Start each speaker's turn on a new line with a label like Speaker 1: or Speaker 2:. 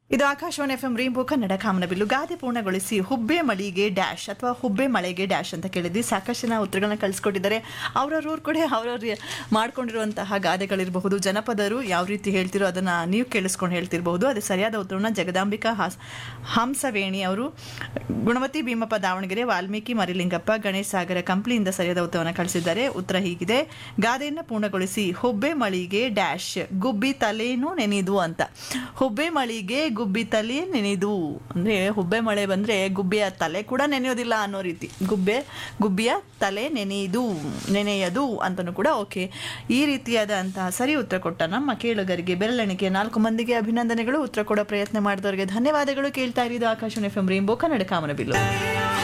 Speaker 1: ಇದು Akashvani F M rainbow Kannada ಕಾಮನಬಿಲ್ಲು ಗಾದೆ ಪೂರ್ಣಗೊಳಿಸಿ ಹುಬ್ಬೆ ಮಳಿಗೆ ಡ್ಯಾಶ್ ಅಥವಾ ಹುಬ್ಬೆ ಮಳೆಗೆ ಡ್ಯಾಶ್ ಅಂತ ಕೇಳಿದ್ವಿ ಸಾಕಷ್ಟು ಜನ ಉತ್ತರಗಳನ್ನ ಕಳಿಸ್ಕೊಟ್ಟಿದ್ದಾರೆ ಅವ್ರವ್ರ ಕೂಡ ಅವ್ರವ್ರ ಮಾಡ್ಕೊಂಡಿರುವಂತಹ ಗಾದೆಗಳಿರಬಹುದು ಜನಪದರು ಯಾವ ರೀತಿ ಹೇಳ್ತಿರೋ ಅದನ್ನ ನೀವು ಕೇಳಿಸ್ಕೊಂಡು ಹೇಳ್ತಿರಬಹುದು ಅದೇ ಸರಿಯಾದ ಉತ್ತರವನ್ನ ಜಗದಾಂಬಿಕಾ ಹಾಸ್ ಹಂಸವೇಣಿ ಅವರು ಗುಣವತಿ ಭೀಮಪ್ಪ ದಾವಣಗೆರೆ ವಾಲ್ಮೀಕಿ ಮರಿಲಿಂಗಪ್ಪ ಗಣೇಶ್ ಸಾಗರ ಕಂಪ್ಲಿಯಿಂದ ಸರಿಯಾದ ಉತ್ತರವನ್ನು ಕಳಿಸಿದ್ದಾರೆ ಉತ್ತರ ಹೀಗಿದೆ ಗಾದೆಯನ್ನು ಪೂರ್ಣಗೊಳಿಸಿ ಹುಬ್ಬೆ ಮಳಿಗೆ ಡ್ಯಾಶ್ ಗುಬ್ಬಿ ತಲೇನು ನೆನೆದು ಅಂತ ಹುಬ್ಬೆ ಮಳಿಗೆ ಗುಬ್ಬಿ ತಲೆ ನೆನೆದು ಅಂದ್ರೆ ಹುಬ್ಬೆ ಮಳೆ ಬಂದ್ರೆ ಗುಬ್ಬಿಯ ತಲೆ ಕೂಡ ನೆನೆಯೋದಿಲ್ಲ ಅನ್ನೋ ರೀತಿ ಗುಬ್ಬೆ ಗುಬ್ಬಿಯ ತಲೆ ನೆನೆಯುದು ನೆನೆಯದು ಅಂತನೂ ಕೂಡ ಓಕೆ ಈ ರೀತಿಯಾದಂತಹ ಸರಿ ಉತ್ತರ ಕೊಟ್ಟ ನಮ್ಮ ಕೇಳುಗರಿಗೆ ಬೆರಳೆಣಿಕೆ ನಾಲ್ಕು ಮಂದಿಗೆ ಅಭಿನಂದನೆಗಳು ಉತ್ತರ ಕೊಡೋ ಪ್ರಯತ್ನ ಮಾಡಿದವರಿಗೆ ಧನ್ಯವಾದಗಳು ಕೇಳ್ತಾ ಇರೋದು Akashvani F M rainbow Kannada ಕಾಮನಬಿಲ್ಲು